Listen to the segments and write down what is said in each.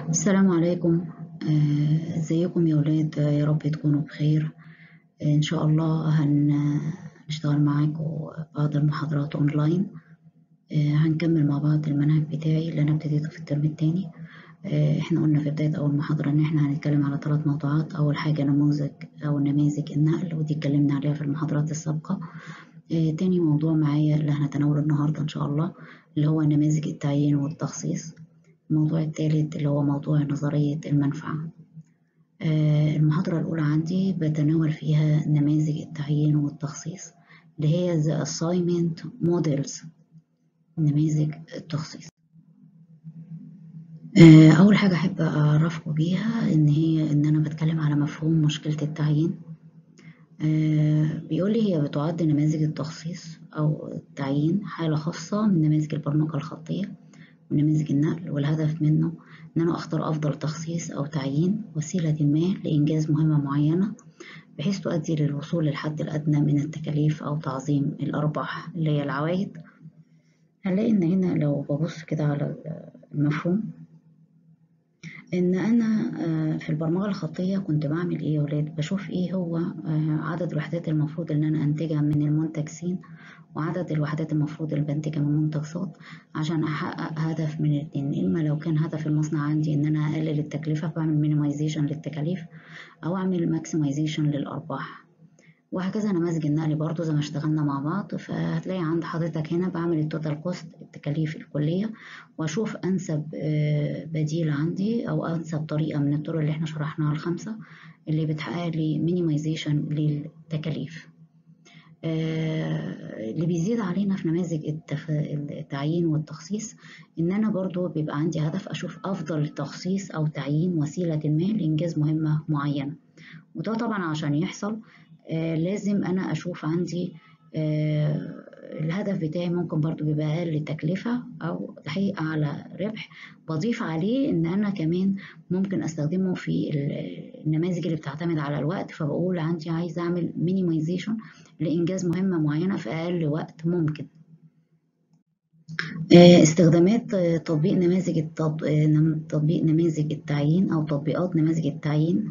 السلام عليكم آه، ازيكم يا ولاد آه، يا رب تكونوا بخير آه، ان شاء الله هنشتغل معاكم بعض المحاضرات اونلاين هنكمل مع بعض المنهج بتاعي اللي انا ابتديته في الترم التاني احنا قلنا في بداية اول محاضرة ان احنا هنتكلم على ثلاث موضوعات اول حاجة نموذج او نماذج النقل ودي اتكلمنا عليها في المحاضرات السابقة تاني موضوع معايا اللي هنتناوله النهاردة ان شاء الله اللي هو نماذج التعيين والتخصيص الموضوع الثالث اللي هو موضوع نظرية المنفعة المحاضرة الأولى عندي بتناول فيها نماذج التعيين والتخصيص اللي هي the assignment models نماذج التخصيص أول حاجة أحب أعرفكم بيها إن هي إن أنا بتكلم على مفهوم مشكلة التعيين بيقول لي هي بتعد نماذج التخصيص أو التعيين حالة خاصة من نماذج البرمجة الخطية ونماذج النقل والهدف منه إن أنا أختار أفضل تخصيص أو تعيين وسيلة ما لإنجاز مهمة معينة بحيث تؤدي للوصول للحد الأدنى من التكاليف أو تعظيم الأرباح اللي هي العوائد هنلاقي إن هنا لو ببص كده على المفهوم إن أنا في البرمجة الخطية كنت بعمل إيه يا ولاد بشوف إيه هو عدد الوحدات المفروض إن أنا أنتجها من المنتج س وعدد الوحدات المفروض اللي بنتجها من منتج ص عشان أحقق هدف من الاتنين إما لو كان هدف المصنع عندي إن أنا أقلل التكلفة بعمل مينيمايزيشن للتكاليف أو أعمل ماكسمايزيشن للأرباح وهكذا نماذج النقل برضو زي ما اشتغلنا مع بعض فهتلاقي عند حضرتك هنا بعمل التوتال كوست التكاليف الكلية واشوف انسب بديل عندي او انسب طريقة من الطرق اللي احنا شرحناها الخمسة اللي بتحقق لي مينيمايزيشن للتكاليف اللي بيزيد علينا في نماذج التخ... التعيين والتخصيص ان انا برضو بيبقى عندي هدف اشوف افضل تخصيص او تعيين وسيلة ما لانجاز مهمة معينة وده طبعا عشان يحصل آه لازم انا اشوف عندي آه الهدف بتاعي ممكن برضو بيبقى اقل تكلفة او تحقيق اعلى ربح بضيف عليه ان انا كمان ممكن استخدمه في النماذج اللي بتعتمد على الوقت فبقول عندي عايز اعمل مينيمايزيشن لانجاز مهمة معينة في اقل وقت ممكن آه استخدامات تطبيق نماذج تطبيق نماذج التعيين او تطبيقات نماذج التعيين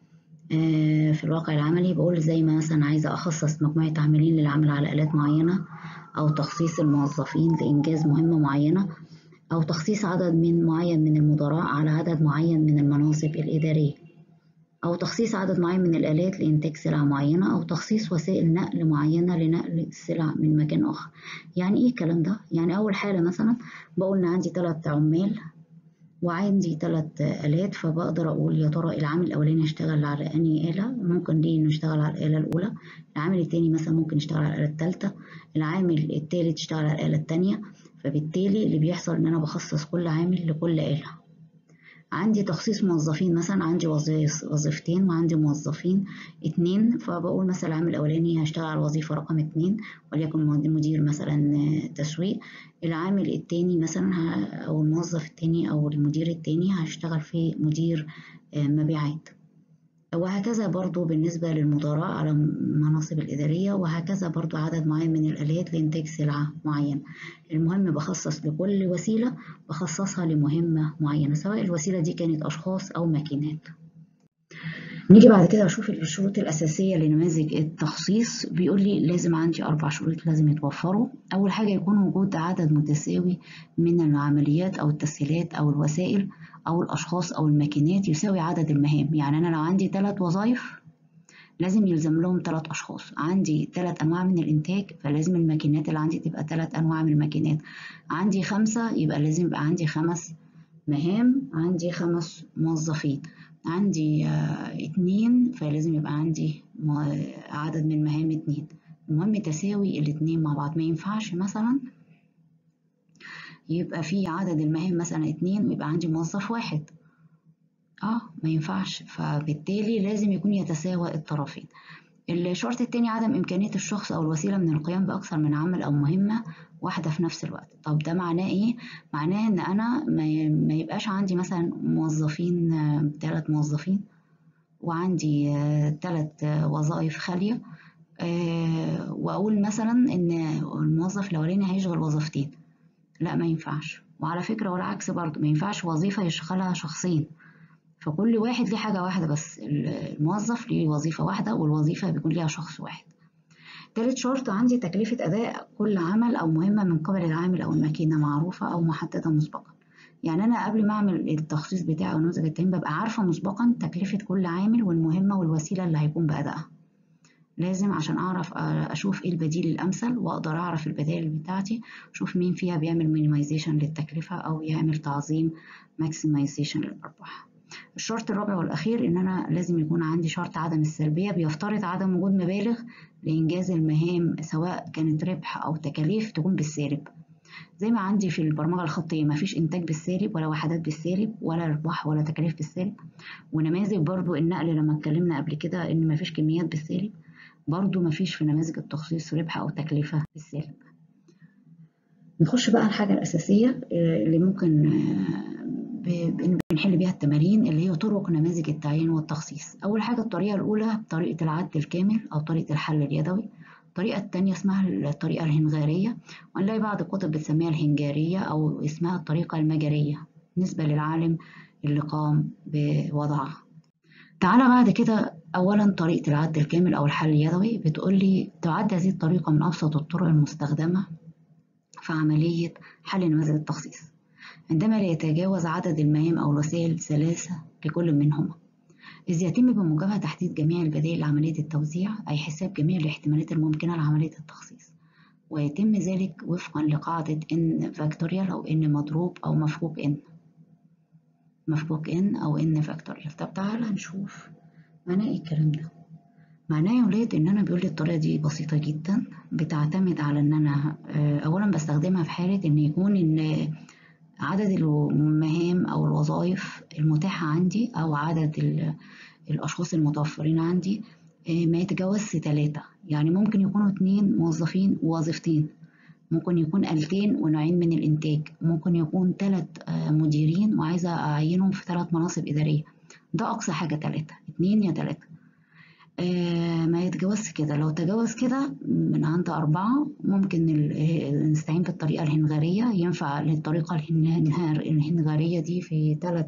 في الواقع العملي بقول زي ما مثلا عايزة أخصص مجموعة عاملين للعمل على آلات معينة أو تخصيص الموظفين لإنجاز مهمة معينة أو تخصيص عدد من معين من المدراء على عدد معين من المناصب الإدارية أو تخصيص عدد معين من الآلات لإنتاج سلعة معينة أو تخصيص وسائل نقل معينة لنقل السلع من مكان آخر يعني إيه الكلام ده؟ يعني أول حالة مثلا بقول إن عندي ثلاث عمال وعندي ثلاث آلات فبقدر أقول يا ترى العامل الأولاني هيشتغل على أنهي آلة ممكن ليه إنه يشتغل على الآلة الأولى العامل التاني مثلا ممكن يشتغل على الآلة التالتة العامل التالت يشتغل على الآلة التانية فبالتالي اللي بيحصل إن أنا بخصص كل عامل لكل آلة عندي تخصيص موظفين مثلا عندي وظيفتين وعندي موظفين اتنين فبقول مثلا العامل الأولاني هيشتغل على الوظيفة رقم اتنين وليكن مدير مثلا تسويق العامل التاني مثلا أو الموظف التاني أو المدير التاني هيشتغل في مدير مبيعات وهكذا برضو بالنسبة للمدراء على المناصب الإدارية وهكذا برضو عدد معين من الآلات لإنتاج سلعة معينة المهم بخصص لكل وسيلة بخصصها لمهمة معينة سواء الوسيلة دي كانت أشخاص أو ماكينات نيجي بعد كده أشوف الشروط الأساسية لنماذج التخصيص بيقول لي لازم عندي أربع شروط لازم يتوفروا أول حاجة يكون وجود عدد متساوي من العمليات أو التسهيلات أو الوسائل أو الأشخاص أو الماكينات يساوي عدد المهام يعني أنا لو عندي ثلاث وظائف لازم يلزم لهم ثلاث أشخاص عندي ثلاث أنواع من الإنتاج فلازم الماكينات اللي عندي تبقى ثلاث أنواع من الماكينات عندي خمسة يبقى لازم يبقى عندي خمس مهام عندي خمس موظفين عندي آه اتنين فلازم يبقى عندي عدد من المهام اتنين المهم تساوي الاتنين مع بعض ما ينفعش مثلا يبقى في عدد المهام مثلا اتنين ويبقى عندي موظف واحد اه ما ينفعش فبالتالي لازم يكون يتساوى الطرفين الشرط التاني عدم إمكانية الشخص أو الوسيلة من القيام بأكثر من عمل أو مهمة واحدة في نفس الوقت طب ده معناه إيه؟ معناه إن أنا ما يبقاش عندي مثلا موظفين ثلاث موظفين وعندي ثلاث وظائف خالية وأقول مثلا إن الموظف الأولاني هيشغل وظيفتين لا ما ينفعش وعلى فكرة والعكس برضه ما ينفعش وظيفة يشغلها شخصين فكل واحد ليه حاجة واحدة بس الموظف ليه وظيفة واحدة والوظيفة بيكون ليها شخص واحد تالت شرط عندي تكلفة أداء كل عمل أو مهمة من قبل العامل أو الماكينة معروفة أو محددة مسبقا يعني أنا قبل ما أعمل التخصيص بتاعي أو نموذج التعيين ببقى عارفة مسبقا تكلفة كل عامل والمهمة والوسيلة اللي هيقوم بأدائها لازم عشان أعرف أشوف إيه البديل الأمثل وأقدر أعرف البدائل بتاعتي أشوف مين فيها بيعمل مينيمايزيشن للتكلفة أو يعمل تعظيم ماكسمايزيشن للأرباح الشرط الرابع والأخير إن أنا لازم يكون عندي شرط عدم السلبية بيفترض عدم وجود مبالغ لإنجاز المهام سواء كانت ربح أو تكاليف تكون بالسالب زي ما عندي في البرمجة الخطية مفيش إنتاج بالسالب ولا وحدات بالسالب ولا أرباح ولا تكاليف بالسالب ونماذج برضو النقل لما اتكلمنا قبل كده إن مفيش كميات بالسالب برضو مفيش في نماذج التخصيص ربح أو تكلفة بالسالب نخش بقى الحاجة الأساسية اللي ممكن بنحل بيها التمارين اللي هي طرق نماذج التعيين والتخصيص أول حاجة الطريقة الأولى طريقة العد الكامل أو طريقة الحل اليدوي الطريقة التانية اسمها الطريقة الهنغارية ونلاقي بعض الكتب بتسميها الهنجارية أو اسمها الطريقة المجرية بالنسبة للعالم اللي قام بوضعها تعالى بعد كده أولا طريقة العد الكامل أو الحل اليدوي بتقول لي تعد هذه الطريقة من أبسط الطرق المستخدمة في عملية حل نماذج التخصيص عندما لا يتجاوز عدد المهام أو الوسائل ثلاثة لكل منهما إذ يتم بموجبها تحديد جميع البدائل لعملية التوزيع أي حساب جميع الاحتمالات الممكنة لعملية التخصيص ويتم ذلك وفقا لقاعدة n فاكتوريال أو n مضروب أو مفكوك n مفكوك n أو n فاكتوريال طب تعالى نشوف معناه إيه الكلام ده معناه يا ولاد إن أنا بيقول لي الطريقة دي بسيطة جدا بتعتمد على إن أنا أولا بستخدمها في حالة إن يكون إن عدد المهام أو الوظائف المتاحة عندي أو عدد الأشخاص المتوفرين عندي ما يتجاوزش ثلاثة يعني ممكن يكونوا اتنين موظفين ووظيفتين ممكن يكون آلتين ونوعين من الإنتاج ممكن يكون ثلاث مديرين وعايزة أعينهم في ثلاث مناصب إدارية ده أقصى حاجة ثلاثة اتنين يا ثلاثة آه ما يتجاوزش كده لو تجاوز كده من عند أربعة ممكن نستعين بالطريقة الهنغارية ينفع للطريقة الهنغارية دي في ثلاث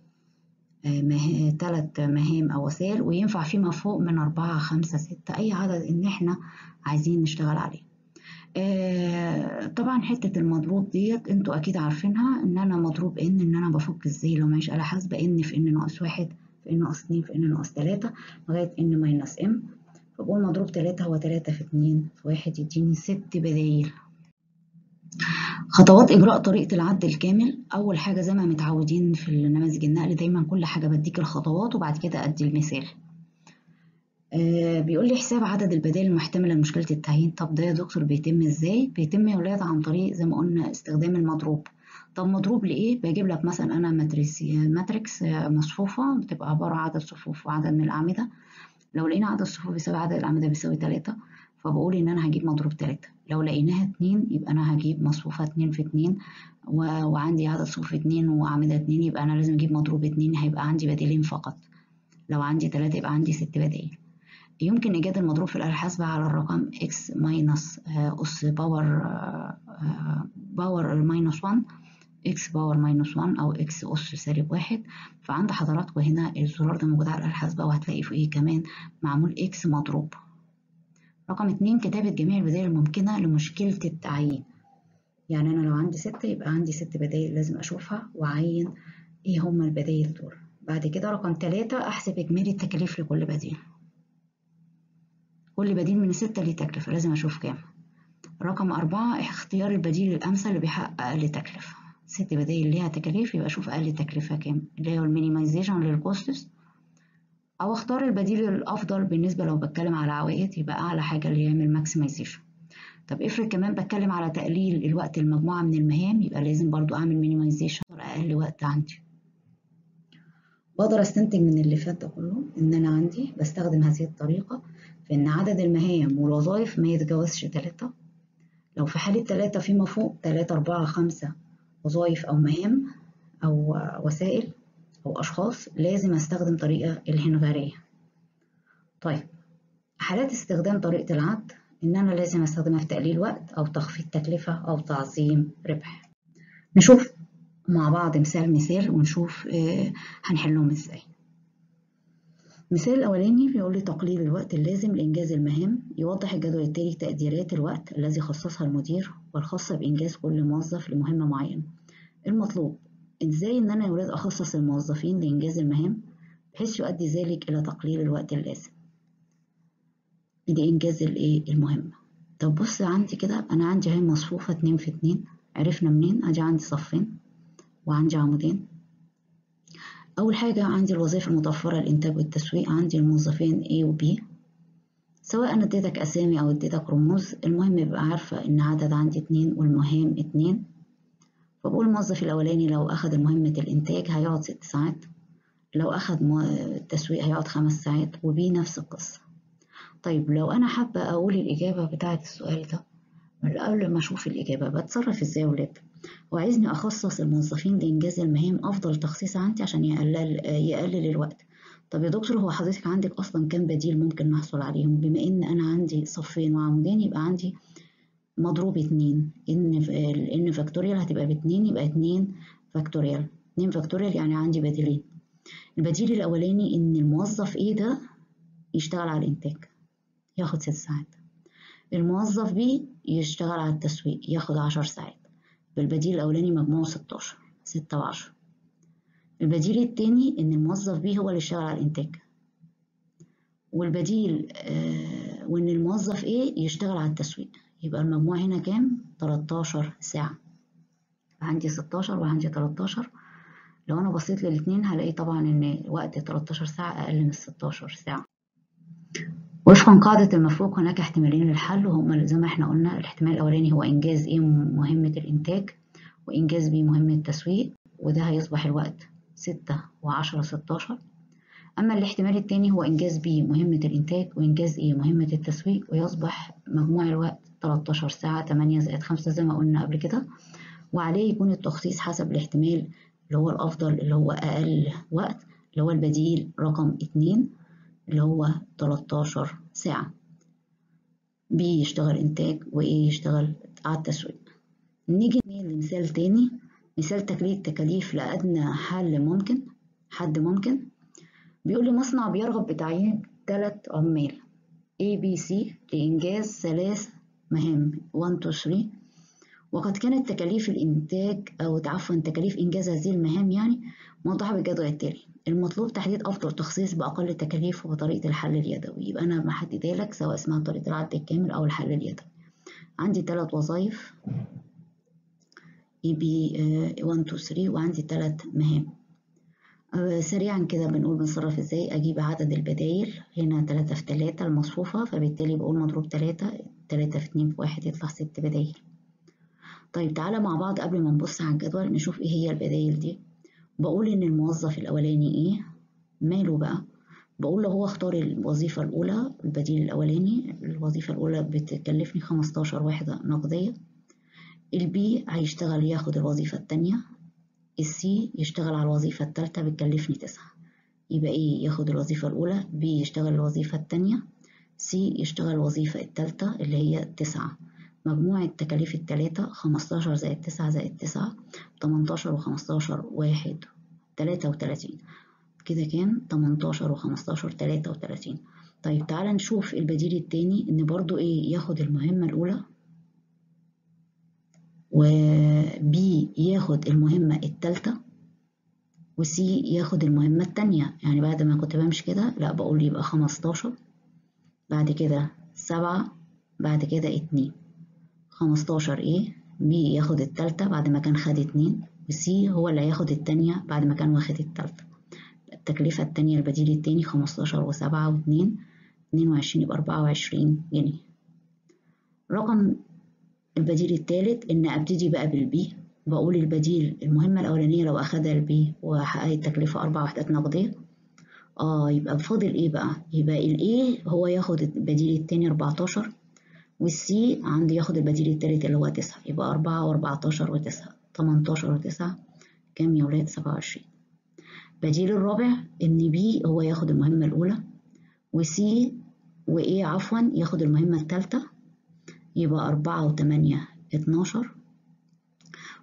ثلاث آه مهام أو وسائل وينفع فيما فوق من أربعة خمسة ستة أي عدد إن إحنا عايزين نشتغل عليه آه طبعا حتة المضروب ديت انتوا أكيد عارفينها إن أنا مضروب إن إن أنا بفك إزاي لو معيش آلة حاسبة إن في إن ناقص واحد في ان ناقص اتنين في ان ناقص تلاتة لغاية ان ماينس ام فبقول مضروب تلاتة هو تلاتة في اتنين في واحد يديني ست بدايل خطوات إجراء طريقة العد الكامل أول حاجة زي ما متعودين في النماذج النقل دايما كل حاجة بديك الخطوات وبعد كده أدي المثال آه بيقول لي حساب عدد البدائل المحتملة لمشكلة التعيين طب ده يا دكتور بيتم ازاي؟ بيتم يا ولاد عن طريق زي ما قلنا استخدام المضروب طب مضروب لإيه؟ بجيب لك مثلا أنا ماتريس ماتريكس مصفوفة بتبقى عبارة عن عدد صفوف وعدد من الأعمدة لو لقينا عدد الصفوف بيساوي عدد الأعمدة بيساوي تلاتة فبقول إن أنا هجيب مضروب تلاتة لو لقيناها اتنين يبقى أنا هجيب مصفوفة اتنين في اتنين و... وعندي عدد صفوف اتنين وأعمدة اتنين يبقى أنا لازم أجيب مضروب اتنين هيبقى عندي بديلين فقط لو عندي تلاتة يبقى عندي ست بدايل يمكن إيجاد المضروب في الآلة الحاسبة على الرقم x ماينس أس باور باور ماينس 1 x باور ماينس 1 أو x أس سالب واحد فعند حضراتكم هنا الزرار ده موجود على الآلة الحاسبة وهتلاقي فوقيه كمان معمول x مضروب رقم اتنين كتابة جميع البدائل الممكنة لمشكلة التعيين يعني أنا لو عندي ستة يبقى عندي ست بدائل لازم أشوفها وأعين إيه هما البدائل دول بعد كده رقم تلاتة أحسب إجمالي التكاليف لكل بديل كل بديل من الستة ليه تكلفة لازم أشوف كام رقم أربعة اختيار البديل الأمثل اللي بيحقق أقل تكلفة ست بدايل ليها تكاليف يبقى أشوف أقل تكلفة كام اللي هو المينيمايزيشن للكوستس أو أختار البديل الأفضل بالنسبة لو بتكلم على عوائد يبقى أعلى حاجة اللي يعمل ماكسمايزيشن طب افرض كمان بتكلم على تقليل الوقت المجموعة من المهام يبقى لازم برضو أعمل مينيمايزيشن أقل وقت عندي بقدر استنتج من اللي فات ده كله ان انا عندي بستخدم هذه الطريقة في ان عدد المهام والوظائف ما يتجاوزش تلاتة لو في حالة تلاتة فيما فوق تلاتة أربعة خمسة وظائف أو مهام أو وسائل أو أشخاص لازم أستخدم طريقة الهنغارية طيب حالات استخدام طريقة العد إن أنا لازم أستخدمها في تقليل وقت أو تخفيض تكلفة أو تعظيم ربح نشوف مع بعض مثال مثال ونشوف هنحلهم ازاي المثال الأولاني بيقول لي تقليل الوقت اللازم لإنجاز المهام يوضح الجدول التالي تقديرات الوقت الذي خصصها المدير والخاصة بإنجاز كل موظف لمهمة معينة المطلوب إزاي إن أنا يا ولاد أخصص الموظفين لإنجاز المهام بحيث يؤدي ذلك إلى تقليل الوقت اللازم لإنجاز الإيه المهمة طب بص عندي كده أنا عندي اهي مصفوفة اتنين في اتنين عرفنا منين أدي عندي صفين وعندي عمودين أول حاجة عندي الوظائف المتوفرة للإنتاج والتسويق عندي الموظفين A و B سواء أنا اديتك أسامي أو اديتك رموز المهم يبقى عارفة إن عدد عندي اتنين والمهام اتنين فبقول الموظف الأولاني لو أخد مهمة الإنتاج هيقعد ست ساعات لو أخد التسويق هيقعد خمس ساعات وبي نفس القصة طيب لو أنا حابة أقول الإجابة بتاعة السؤال ده من قبل ما أشوف الإجابة بتصرف إزاي يا ولاد وعايزني أخصص الموظفين لإنجاز المهام أفضل تخصيص عندي عشان يقلل يقلل الوقت طب يا دكتور هو حضرتك عندك أصلا كام بديل ممكن نحصل عليهم بما إن أنا عندي صفين وعمودين يبقى عندي مضروب اتنين إن إن فاكتوريال هتبقى باتنين يبقى اتنين فاكتوريال اتنين فاكتوريال يعني عندي بديلين البديل الأولاني إن الموظف إيه ده يشتغل على الإنتاج ياخد ست ساعات الموظف بي يشتغل على التسويق ياخد عشر ساعات بالبديل الأولاني مجموعه ستاشر ستة وعشرة البديل التاني إن الموظف بي هو اللي يشتغل على الإنتاج والبديل آه وإن الموظف إيه يشتغل على التسويق يبقى المجموع هنا كام؟ تلاتاشر ساعة عندي ستاشر وعندي تلاتاشر لو أنا بصيت للاتنين هلاقي طبعا إن وقت تلاتاشر ساعة أقل من ستاشر ساعة وفقا قاعدة المفروق هناك احتمالين للحل وهما زي ما احنا قلنا الاحتمال الأولاني هو إنجاز إيه مهمة الإنتاج وإنجاز بي مهمة التسويق وده هيصبح الوقت ستة وعشرة ستاشر أما الاحتمال التاني هو إنجاز بي مهمة الإنتاج وإنجاز إيه مهمة التسويق ويصبح مجموع الوقت 13 ساعة 8 زائد 5 زي ما قلنا قبل كده وعليه يكون التخصيص حسب الاحتمال اللي هو الأفضل اللي هو أقل وقت اللي هو البديل رقم 2 اللي هو 13 ساعة بي يشتغل إنتاج وإيه يشتغل على التسويق نيجي لمثال تاني مثال تكليف تكاليف لأدنى حل ممكن حد ممكن بيقول لي مصنع بيرغب بتعيين ثلاث عمال A B C لإنجاز ثلاث مهام 1 2 3 وقد كانت تكاليف الإنتاج أو عفوا تكاليف إنجاز هذه المهام يعني موضحة بالجدول التالي المطلوب تحديد أفضل تخصيص بأقل تكاليف وطريقة الحل اليدوي يبقى أنا محددة لك سواء اسمها طريقة العد الكامل أو الحل اليدوي عندي ثلاث وظائف اي بي 1 2 3 وعندي ثلاث مهام سريعا كده بنقول بنصرف ازاي اجيب عدد البدايل هنا 3 في 3 المصفوفة فبالتالي بقول مضروب 3 3 في 2 في 1 يطلع 6 بدايل طيب تعالى مع بعض قبل ما نبص على الجدول نشوف ايه هي البدايل دي بقول ان الموظف الاولاني ايه ماله بقى بقول له هو اختار الوظيفة الأولى البديل الأولاني الوظيفة الأولى بتكلفني 15 وحدة نقدية البي هيشتغل ياخد الوظيفة التانية السي يشتغل على الوظيفة التالتة بتكلفني تسعة يبقى ايه ياخد الوظيفة الأولى بي يشتغل الوظيفة التانية سي يشتغل الوظيفة التالتة اللي هي تسعة مجموع التكاليف التلاتة خمستاشر زائد تسعة زائد تسعة تمنتاشر وخمستاشر واحد تلاتة وتلاتين كده كام تمنتاشر وخمستاشر تلاتة وتلاتين طيب تعالى نشوف البديل التاني ان برضو ايه ياخد المهمة الأولى وبي ياخد المهمة التالتة وسي ياخد المهمة التانية يعني بعد ما كنت بمشي كده لا بقول يبقى خمستاشر بعد كده سبعة بعد كده اتنين خمستاشر ايه بي ياخد التالتة بعد ما كان خد اتنين وسي هو اللي هياخد التانية بعد ما كان واخد التالتة التكلفة التانية البديل التاني خمستاشر وسبعة واتنين اتنين وعشرين يبقى أربعة وعشرين جنيه رقم البديل التالت إن أبتدي بقى بالبي بقول البديل المهمة الأولانية لو أخدها البي وحققت التكلفة أربع وحدات نقدية اه يبقى فاضل ايه بقى يبقى الايه هو ياخد البديل التاني 14 والسي عندي ياخد البديل التالت اللي هو 9 يبقى 4 و14 و9 18 و9 كام يا ولاد 27 بديل الرابع ان بي هو ياخد المهمة الأولى وسي وايه عفوا ياخد المهمة التالتة يبقى أربعة وتمانية اتناشر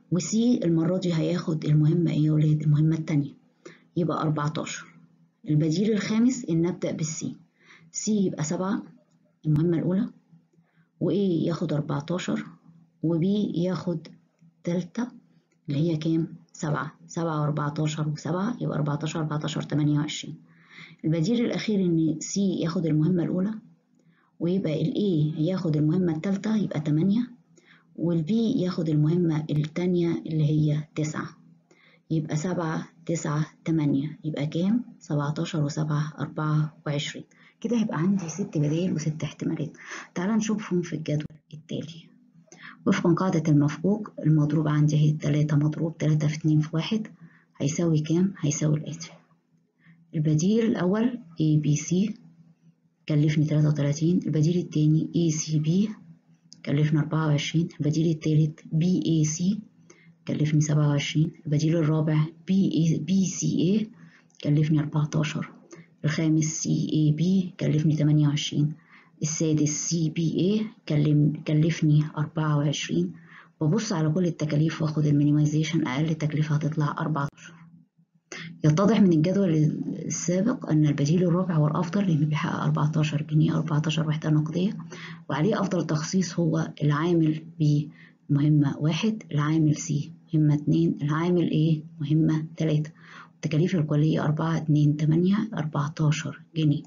وسي المرة دي هياخد المهمة ايه يا ولاد المهمة التانية يبقى 14 البديل الخامس ان نبدأ بالسي سي يبقى سبعة المهمة الأولى وإيه ياخد 14 وبي ياخد تالتة اللي هي كام؟ سبعة سبعة وأربعتاشر وسبعة يبقى أربعتاشر أربعتاشر تمانية وعشرين البديل الأخير إن سي ياخد المهمة الأولى ويبقى ال A ياخد المهمة التالتة يبقى تمانية وال B ياخد المهمة التانية اللي هي تسعة يبقى سبعة تسعة تمانية يبقى كام؟ سبعتاشر وسبعة أربعة وعشرين كده هيبقى عندي ست بدايل وست احتمالات تعال نشوفهم في الجدول التالي وفقا قاعدة المفكوك المضروب عندي هي تلاتة مضروب تلاتة في اتنين في واحد هيساوي كام؟ هيساوي الآتي البديل الأول A B C كلفني تلاتة وتلاتين البديل التاني A C B كلفني أربعة وعشرين البديل التالت B A C كلفني سبعة وعشرين البديل الرابع B A B C A كلفني أربعتاشر الخامس C A B كلفني تمانية وعشرين السادس سي بي اي كلفني أربعة وعشرين ببص على كل التكاليف واخد المينيمايزيشن أقل تكلفة هتطلع أربعتاشر يتضح من الجدول السابق أن البديل الرابع هو الأفضل لأنه بيحقق أربعتاشر جنيه أربعتاشر وحدة نقدية وعليه أفضل تخصيص هو العامل ب مهمة واحد العامل سي مهمة اتنين العامل ايه مهمة تلاتة التكاليف الكلية أربعة اتنين تمانية أربعتاشر جنيه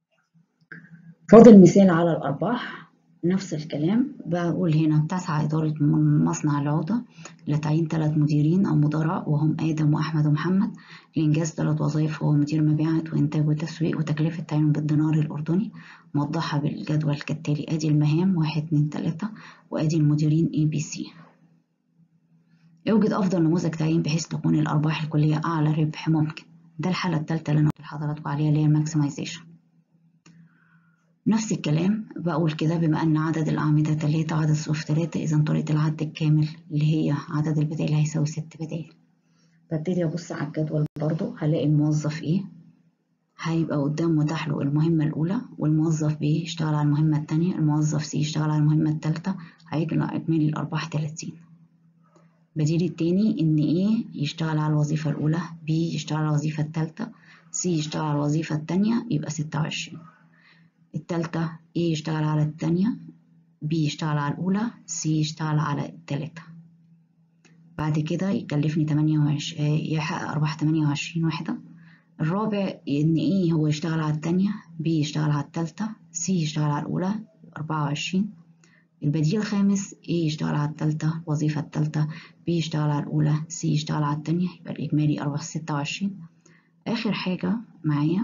فاضل مثال على الأرباح نفس الكلام بقول هنا بتسعى إدارة مصنع العودة لتعيين ثلاث مديرين أو مدراء وهم آدم وأحمد ومحمد لإنجاز ثلاث وظائف وهو مدير مبيعات وإنتاج وتسويق وتكلفة تعيين بالدينار الأردني موضحة بالجدول كالتالي أدي المهام واحد اتنين تلاتة وأدي المديرين اي بي سي يوجد أفضل نموذج تعيين بحيث تكون الأرباح الكلية أعلى ربح ممكن ده الحالة الثالثة اللي أنا قلت لحضراتكم عليها اللي هي الماكسمايزيشن نفس الكلام بقول كده بما أن عدد الأعمدة تلاتة عدد صفوف تلاتة إذا طريقة العد الكامل اللي هي عدد البدائل هيساوي ست بدائل ببتدي أبص على الجدول برضو هلاقي الموظف إيه هيبقى قدام متاح له المهمة الأولى والموظف B يشتغل على المهمة التانية الموظف C يشتغل على المهمة التالتة هيطلع إجمالي الأرباح تلاتين بديل التاني إن A يشتغل على الوظيفة الأولى B يشتغل على الوظيفة التالتة C يشتغل على الوظيفة التانية يبقى ستة وعشرين التالتة A يشتغل على التانية B يشتغل على الأولى C يشتغل على التالتة بعد كده يكلفني تمانية وعشرين يحقق أرباح تمانية وعشرين وحدة الرابع إن إيه هو يشتغل على التانية B يشتغل على التالتة C يشتغل على الأولى أربعة وعشرين البديل الخامس A يشتغل على التالتة الوظيفة التالتة B يشتغل على الأولى C يشتغل على التانية يبقى الإجمالي أربعة ستة وعشرين آخر حاجة معايا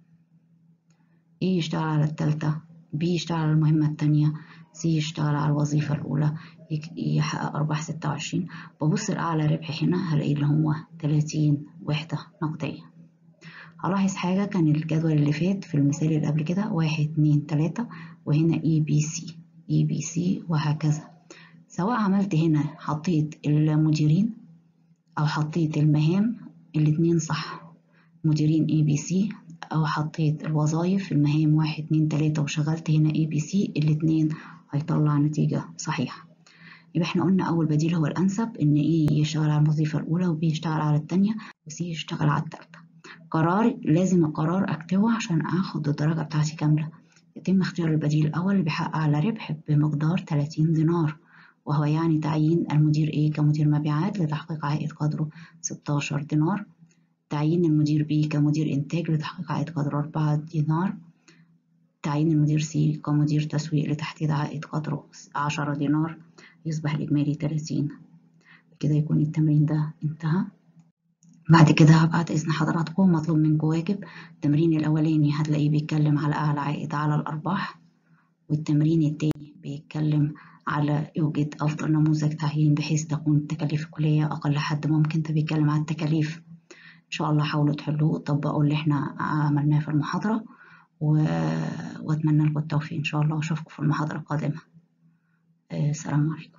A يشتغل على التالتة B يشتغل على المهمة التانية C يشتغل على الوظيفة الأولى يحقق أرباح ستة وعشرين ببص الأعلى ربح هنا هلاقي اللي هو تلاتين وحدة نقدية هلاحظ حاجة كان الجدول اللي فات في المثال اللي قبل كده واحد اتنين تلاتة وهنا اي بي سي اي بي سي وهكذا سواء عملت هنا حطيت المديرين أو حطيت المهام الاتنين صح مديرين اي بي سي أو حطيت الوظائف المهام واحد اتنين تلاتة وشغلت هنا اي بي سي الاتنين هيطلع نتيجة صحيحة يبقى احنا قلنا أول بديل هو الأنسب إن ايه يشتغل على الوظيفة الأولى وبي يشتغل على التانية وسي يشتغل على التالتة قرار لازم القرار أكتبه عشان آخد الدرجة بتاعتي كاملة يتم اختيار البديل الأول اللي بيحقق أعلى ربح بمقدار 30 دينار وهو يعني تعيين المدير A كمدير مبيعات لتحقيق عائد قدره 16 دينار تعيين المدير B كمدير إنتاج لتحقيق عائد قدره 4 دينار تعيين المدير C كمدير تسويق لتحديد عائد قدره 10 دينار يصبح الإجمالي 30 كده يكون التمرين ده انتهى بعد كده هبعت إذن حضراتكم مطلوب منكم واجب التمرين الأولاني هتلاقيه بيتكلم على أعلى عائد على الأرباح والتمرين التاني بيتكلم على يوجد أفضل نموذج تعيين بحيث تكون التكاليف الكلية أقل حد ممكن ده بيتكلم على التكاليف إن شاء الله حاولوا تحلوه وتطبقوا اللي احنا عملناه في المحاضرة و... وأتمنى لكم التوفيق إن شاء الله وأشوفكم في المحاضرة القادمة السلام عليكم